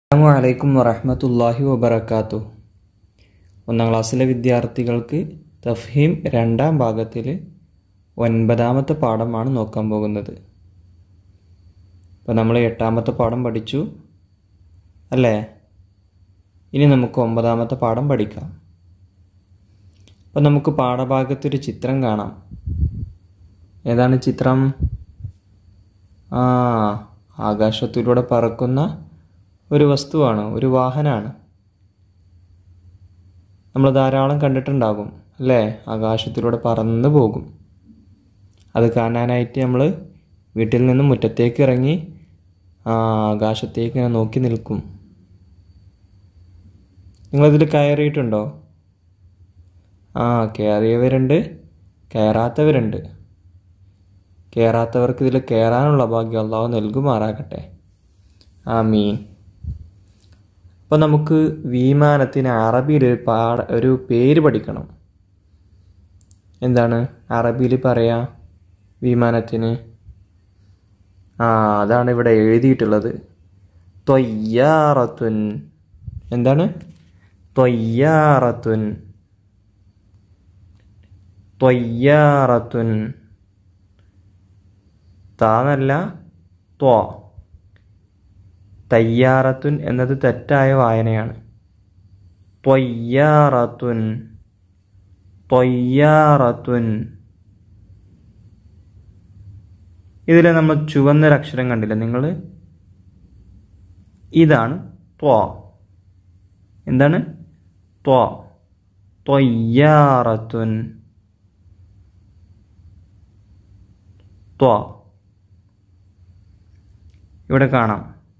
അസ്സാമു അലൈക്കും വറഹമത്തല്ലാഹി വബർക്കാത്തു ഒന്നാം ക്ലാസ്സിലെ വിദ്യാർത്ഥികൾക്ക് തഫ്ഹീം രണ്ടാം ഭാഗത്തിൽ ഒൻപതാമത്തെ പാഠമാണ് നോക്കാൻ പോകുന്നത് അപ്പോൾ നമ്മൾ എട്ടാമത്തെ പാഠം പഠിച്ചു അല്ലേ ഇനി നമുക്ക് ഒമ്പതാമത്തെ പാഠം പഠിക്കാം അപ്പോൾ നമുക്ക് പാഠഭാഗത്തൊരു ചിത്രം കാണാം ഏതാണ് ചിത്രം ആ ആകാശത്തിലൂടെ പറക്കുന്ന ഒരു വസ്തുവാണ് ഒരു വാഹനമാണ് നമ്മൾ ധാരാളം കണ്ടിട്ടുണ്ടാകും അല്ലേ ആകാശത്തിലൂടെ പറന്നു പോകും അത് കാണാനായിട്ട് നമ്മൾ വീട്ടിൽ നിന്ന് മുറ്റത്തേക്ക് ഇറങ്ങി ആ ആകാശത്തേക്ക് ഇങ്ങനെ നോക്കി നിൽക്കും നിങ്ങളിതിൽ കയറിയിട്ടുണ്ടോ ആ കയറിയവരുണ്ട് കയറാത്തവരുണ്ട് കയറാത്തവർക്ക് ഇതിൽ കയറാനുള്ള ഭാഗ്യം അള്ളാഹു നൽകുമാറാകട്ടെ ആ മീൻ അപ്പോൾ നമുക്ക് വിമാനത്തിന് അറബിയിൽ ഒരു പാട ഒരു പേര് പഠിക്കണം എന്താണ് അറബിയിൽ പറയാ വിമാനത്തിന് ആ അതാണ് ഇവിടെ എഴുതിയിട്ടുള്ളത് തൊയ്യാറത്തുൻ എന്താണ് തൊയ്യാറത്തുൻ തൊയ്യാറത്തുൻ താന്നല്ല ത്വ തയ്യാറത്തുൻ എന്നത് തെറ്റായ വായനയാണ് ത്വയ്യാറത്തുൻ ത്വയ്യാറത്തുൻ ഇതിൽ നമ്മൾ ചുവന്നൊരക്ഷരം കണ്ടില്ല നിങ്ങൾ ഇതാണ് ത്വ എന്താണ് ത്വ ത്വയ്യാറത്തുൻ ത്വ ഇവിടെ കാണാം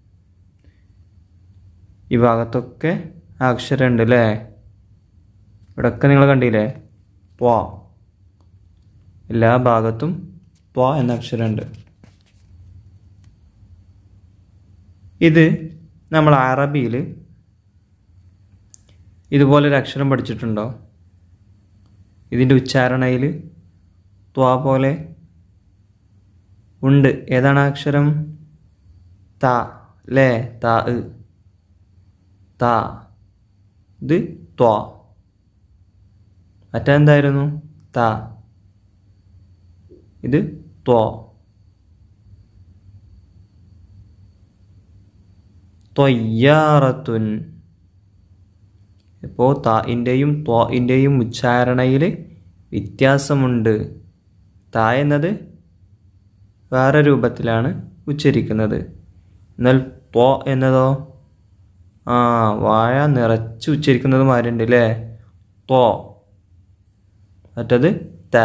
ഈ ഭാഗത്തൊക്കെ അക്ഷരം ഉണ്ട് അല്ലേ ഇവിടെയൊക്കെ നിങ്ങൾ കണ്ടില്ലേ ത്വ എല്ലാ ഭാഗത്തും ത്വ എന്ന അക്ഷരമുണ്ട് ഇത് നമ്മൾ അറബിയിൽ ഇതുപോലൊരു അക്ഷരം പഠിച്ചിട്ടുണ്ടോ ഇതിൻ്റെ ഉച്ചാരണയിൽ ത്വ പോലെ ഉണ്ട് ഏതാണ് ആ അക്ഷരം ത ലേ ത ത ഇത് ത്വ മറ്റെന്തായിരുന്നു ത ഇത് ത്വ ത്വയ്യാറത്തുൻ ഇപ്പോൾ താഇൻ്റെയും ത്വഇൻ്റെയും ഉച്ചാരണയിൽ വ്യത്യാസമുണ്ട് ത എന്നത് വേറെ രൂപത്തിലാണ് ഉച്ചരിക്കുന്നത് എന്നാൽ ത്വ എന്നതോ ആ വാഴ നിറച്ച് ഉച്ചരിക്കുന്നത് മാരുണ്ട് അല്ലേ ത്വ മറ്റത് ത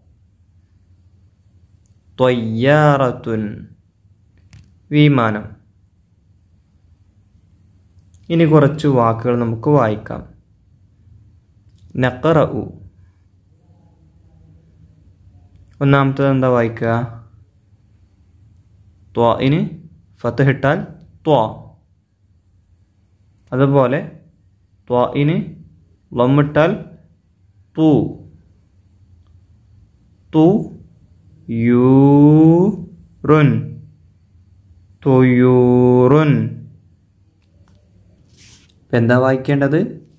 ത്വയ്യാറത്തുൻ വിമാനം ഇനി കുറച്ച് വാക്കുകൾ നമുക്ക് വായിക്കാം നക്കറ ഉ ഒന്നാമത്തത് എന്താ വായിക്കുക ത്വഇന് ഫത്ത് ത്വ അതുപോലെ ത്വഇന് ലമ്മിട്ടാൽ തു തു യൂറുൻ തുയൂറുൻ എന്താ വായിക്കേണ്ടത്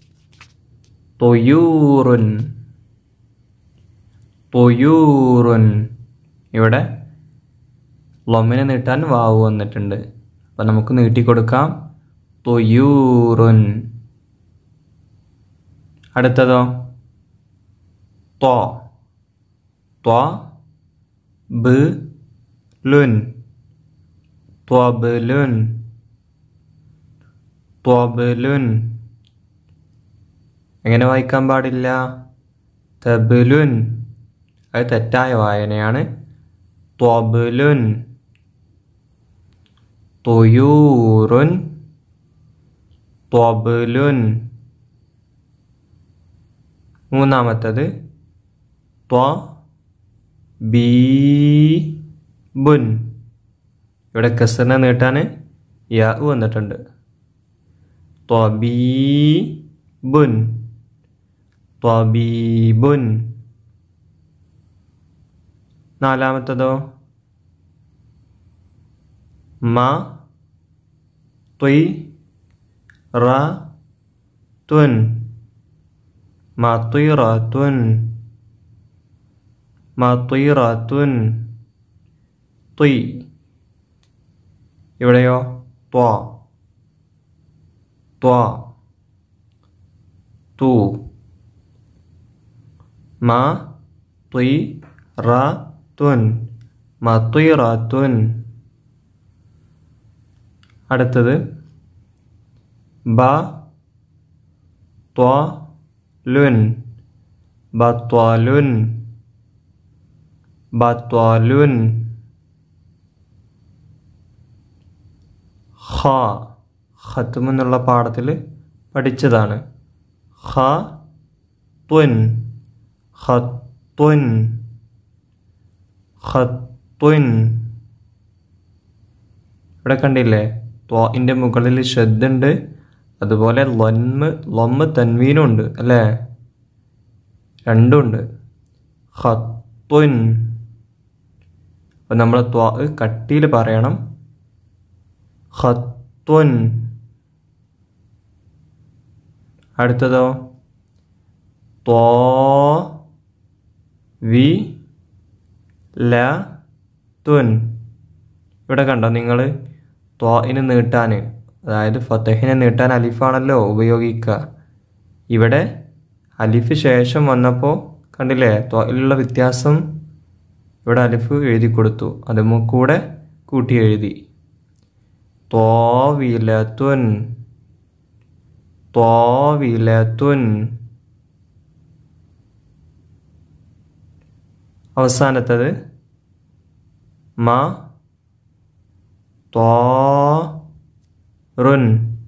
തൊയൂറുൻ തൊയൂറുൻ ഇവിടെ ലൊമ്മിനെ നീട്ടാൻ വാവ് വന്നിട്ടുണ്ട് അപ്പം നമുക്ക് നീട്ടിക്കൊടുക്കാം തൊയൂറുൻ അടുത്തതോ ത്വ ത്വ ബ് ലുൻ ത്വബലുൻ ത്വബലുൻ എങ്ങനെ വായിക്കാൻ പാടില്ല തബലുൻ അത് തെറ്റായ വായനയാണ് ത്വബലുൻ തൊയൂറുൻ ത്വബലുൻ മൂന്നാമത്തത് ത്വ ബീ ബുൻ ഇവിടെ കസറിനെ നീട്ടാൻ യാ വന്നിട്ടുണ്ട് ത്വബീബുൻ ത്വബീബുൻ നാലാമത്തതോ മ ത്വയ് റ തുൻ മത്തുറത്തുൻ മത്തുറത്തുൻ തുയ് ഇവിടെയോ ത്വ ത്വ തു മ തുയ് റ തുൻ മത്തുറത്തുൻ അടുത്തത് ബ ത്വ ലുൻ ബത്വാലുൻ ബത്വാലുൻ ഖ ഖത്തും എന്നുള്ള പാഠത്തിൽ പഠിച്ചതാണ് ഖ തുൻ ഖത്തുൻ ഖത്തുൻ ഇവിടെ കണ്ടില്ലേ ത്വാഇൻ്റെ മുകളിൽ ശ്രദ്ധുണ്ട് അതുപോലെ ലൊന്മ് ലൊമ്മ് തൻവീനും ഉണ്ട് അല്ലേ രണ്ടുമുണ്ട് ഖത്തുൻ അപ്പം നമ്മൾ ത്വാ കട്ടിയിൽ പറയണം ഖത്തുൻ അടുത്തതോ ത്വ വി ല തുൻ ഇവിടെ കണ്ടോ നിങ്ങൾ ത്വാഇന് നീട്ടാൻ അതായത് ഫത്തഹിനെ നീട്ടാൻ അലിഫാണല്ലോ ഉപയോഗിക്കുക ഇവിടെ അലിഫ് ശേഷം വന്നപ്പോൾ കണ്ടില്ലേ ത്വായിലുള്ള വ്യത്യാസം ഇവിടെ അലിഫ് എഴുതി കൊടുത്തു അത് കൂടെ കൂട്ടി എഴുതി ത്വാവിലത്തുൻ ത്വാവിലത്തുൻ അവസാനത്തത് മ ത്വാറുൻ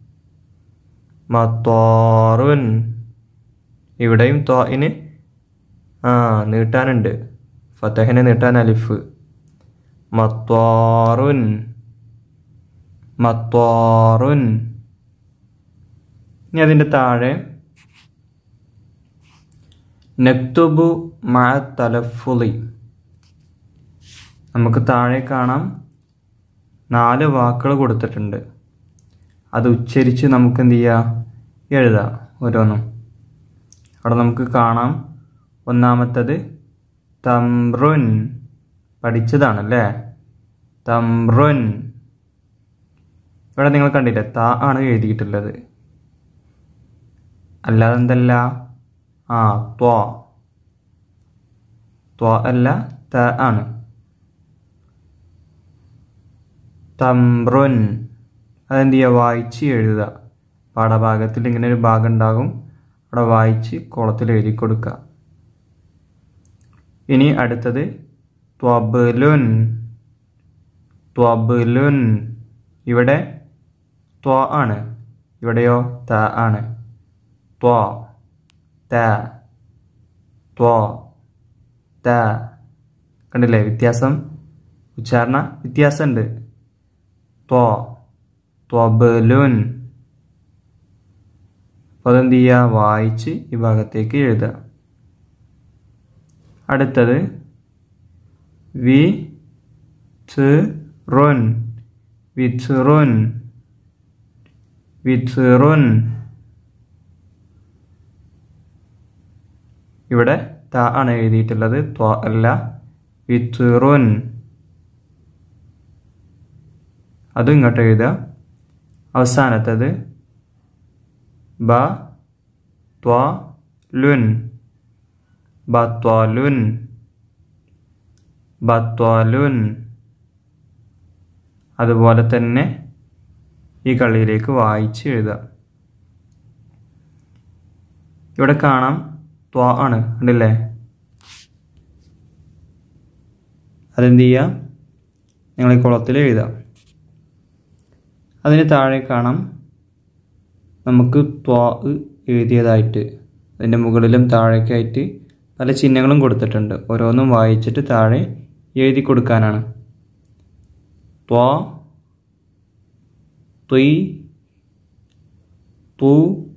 മത്വാറുൻ ഇവിടെയും ത്വായിന് ആ നീട്ടാനുണ്ട് ഫത്തഹിനെ നീട്ടാൻ അലിഫ് മത്വാറുൻ മത്വാറുൻ ഇനി അതിൻ്റെ താഴെ നക്തുബു മഴ തലഫുളി നമുക്ക് താഴെ കാണാം നാല് വാക്കുകൾ കൊടുത്തിട്ടുണ്ട് അത് ഉച്ചരിച്ച് നമുക്ക് എന്ത് ചെയ്യാം എഴുതാം ഓരോന്നും അവിടെ നമുക്ക് കാണാം ഒന്നാമത്തത് തംറുൻ പഠിച്ചതാണല്ലേ തംറുൻ ഇവിടെ നിങ്ങൾ കണ്ടില്ലേ ത ആണ് എഴുതിയിട്ടുള്ളത് അല്ലാതെ എന്തല്ല ആ ത്വ ത്വ അല്ല ത ആണ് തംറുൻ അതെന്ത് ചെയ്യുക വായിച്ച് എഴുതുക പാഠഭാഗത്തിൽ ഇങ്ങനെ ഒരു ഭാഗം ഉണ്ടാകും അവിടെ വായിച്ച് കുളത്തിൽ എഴുതി കൊടുക്കുക ഇനി അടുത്തത് ത്വബലുൻ ത്വബലുൻ ഇവിടെ ത്വ ആണ് ഇവിടെയോ ത ആണ് ത്വ ത ത്വ ത കണ്ടില്ലേ വ്യത്യാസം ഉച്ചാരണ വ്യത്യാസമുണ്ട് ത്വ ത്വബലുൻ അപ്പോൾ അതെന്ത് ചെയ്യുക വായിച്ച് ഈ ഭാഗത്തേക്ക് എഴുതുക അടുത്തത് വി ത് റൊൻ വിത്റുൻ വിത്റുൻ ഇവിടെ ത ആണ് എഴുതിയിട്ടുള്ളത് ത്വ അല്ല വിത്റുൻ അതും ഇങ്ങോട്ട് എഴുതുക അവസാനത്തത് ബ ത്വ ലുൻ ബത്വാലുൻ ബത്വാലുൻ അതുപോലെ തന്നെ ഈ കളിയിലേക്ക് വായിച്ച് എഴുതാം ഇവിടെ കാണാം ത്വ ആണ് കണ്ടില്ലേ അതെന്ത് ചെയ്യുക നിങ്ങൾ ഈ കുളത്തിൽ എഴുതാം അതിന് താഴെ കാണാം നമുക്ക് ത്വ എഴുതിയതായിട്ട് അതിൻ്റെ മുകളിലും താഴേക്കായിട്ട് പല ചിഹ്നങ്ങളും കൊടുത്തിട്ടുണ്ട് ഓരോന്നും വായിച്ചിട്ട് താഴെ എഴുതി കൊടുക്കാനാണ് ത്വ ത്വയ് തു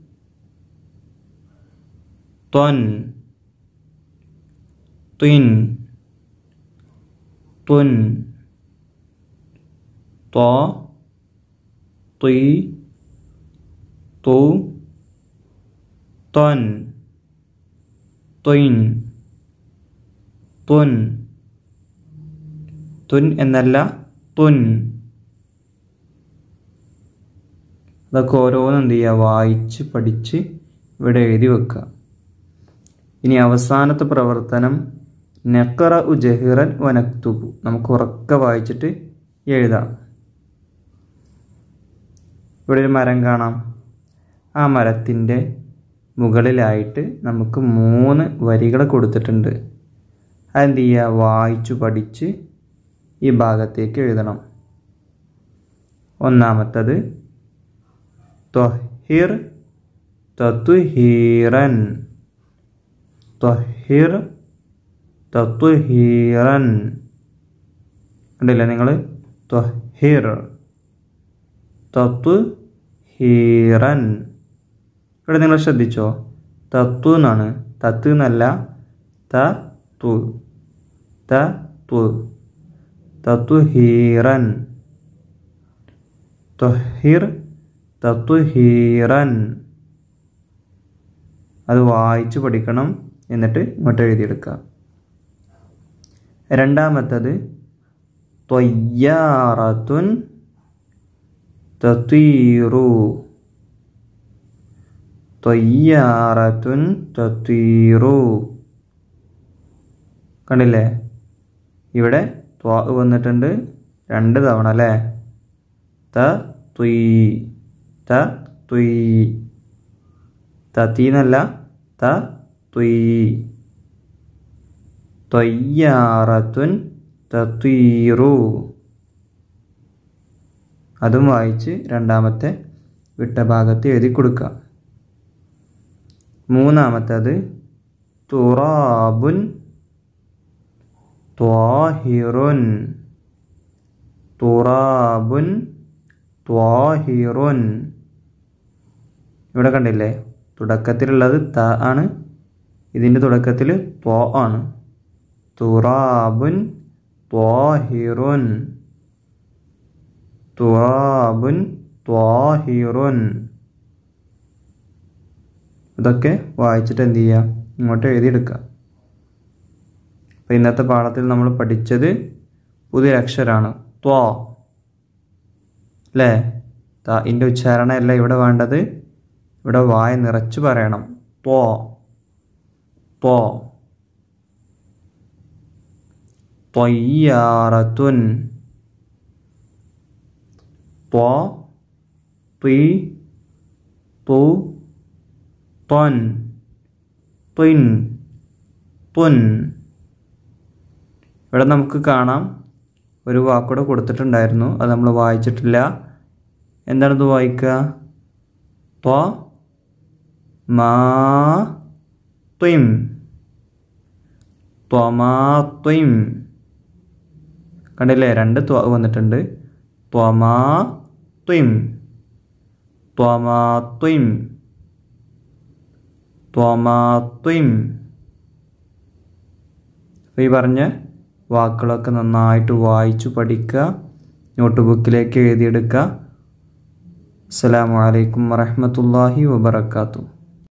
ത്വൻ ത്വിൻ തുൻ ത്വ ത്വയ് തു തൊൻ തൊയിൻ തുൻ തുൻ എന്നല്ല തുൻ അതൊക്കെ ഓരോന്നും എന്ത് ചെയ്യുക വായിച്ച് പഠിച്ച് ഇവിടെ എഴുതി വെക്കുക ഇനി അവസാനത്തെ പ്രവർത്തനം നെക്കറ ഉ ജഹിറൻ വനക്തുബു നമുക്ക് ഉറക്കെ വായിച്ചിട്ട് എഴുതാം ഇവിടെ ഒരു മരം കാണാം ആ മരത്തിൻ്റെ മുകളിലായിട്ട് നമുക്ക് മൂന്ന് വരികൾ കൊടുത്തിട്ടുണ്ട് അതെന്ത് ചെയ്യുക വായിച്ചു പഠിച്ച് ഈ ഭാഗത്തേക്ക് എഴുതണം ഒന്നാമത്തത് ത്വഹിർ തത്വഹീറൻ ത്വഹിർ തത്വഹീറൻ കണ്ടില്ലേ നിങ്ങൾ ത്വഹിർ തത്വ ഹീറൻ ഇവിടെ നിങ്ങൾ ശ്രദ്ധിച്ചോ തത്വ എന്നാണ് തത്ത് എന്നല്ല ത തു ത തു തത്വഹീറൻ ത്വഹിർ തത്വഹീറൻ അത് വായിച്ച് പഠിക്കണം എന്നിട്ട് ഇങ്ങോട്ട് എഴുതിയെടുക്കുക രണ്ടാമത്തത് ത്വയ്യാറത്തുൻ തത്വീറു ത്വയ്യാറത്തുൻ തത്വീറു കണ്ടില്ലേ ഇവിടെ ത്വാ വന്നിട്ടുണ്ട് രണ്ട് തവണ അല്ലേ ത തുയ് ത തുയ് തത്തീന്നല്ല ത തുയ് ത്വയ്യാറത്തുൻ തത്വീറു അതും വായിച്ച് രണ്ടാമത്തെ വിട്ട ഭാഗത്ത് എഴുതി കൊടുക്കുക മൂന്നാമത്തേത് തുറാബുൻ ത്വാഹിറുൻ തുറാബുൻ ത്വാഹിറുൻ ഇവിടെ കണ്ടില്ലേ തുടക്കത്തിലുള്ളത് ത ആണ് ഇതിൻ്റെ തുടക്കത്തിൽ ത്വ ആണ് തുറാബുൻ ത്വാഹിറുൻ തുറാബുൻ ത്വാഹിറുൻ ഇതൊക്കെ വായിച്ചിട്ട് എന്ത് ചെയ്യുക ഇങ്ങോട്ട് എഴുതിയെടുക്കുക അപ്പോൾ ഇന്നത്തെ പാഠത്തിൽ നമ്മൾ പഠിച്ചത് പുതിയൊരക്ഷരമാണ് ത്വ അല്ലേ ഇൻ്റെ ഉച്ചാരണമല്ല ഇവിടെ വേണ്ടത് ഇവിടെ വായ നിറച്ച് പറയണം ത്വ ത്വ ത്വയ്യാറത്തുൻ ത്വ ത്വി തു ത്വൻ ത്വിൻ തുൻ ഇവിടെ നമുക്ക് കാണാം ഒരു വാക്കൂടെ കൊടുത്തിട്ടുണ്ടായിരുന്നു അത് നമ്മൾ വായിച്ചിട്ടില്ല എന്താണിത് വായിക്കുക ത്വ മാ ത്വിം ത്വമാത്വിം കണ്ടില്ലേ രണ്ട് ത്വ വന്നിട്ടുണ്ട് ത്വമാ ത്വിം ത്വമാത്വിം ത്വമാത്വിം അപ്പോൾ ഈ പറഞ്ഞ വാക്കുകളൊക്കെ നന്നായിട്ട് വായിച്ചു പഠിക്കുക നോട്ട് ബുക്കിലേക്ക് എഴുതിയെടുക്കുക അസ്സലാമു അലൈക്കും വറഹ്മത്തുള്ളാഹി വബറകാതുഹു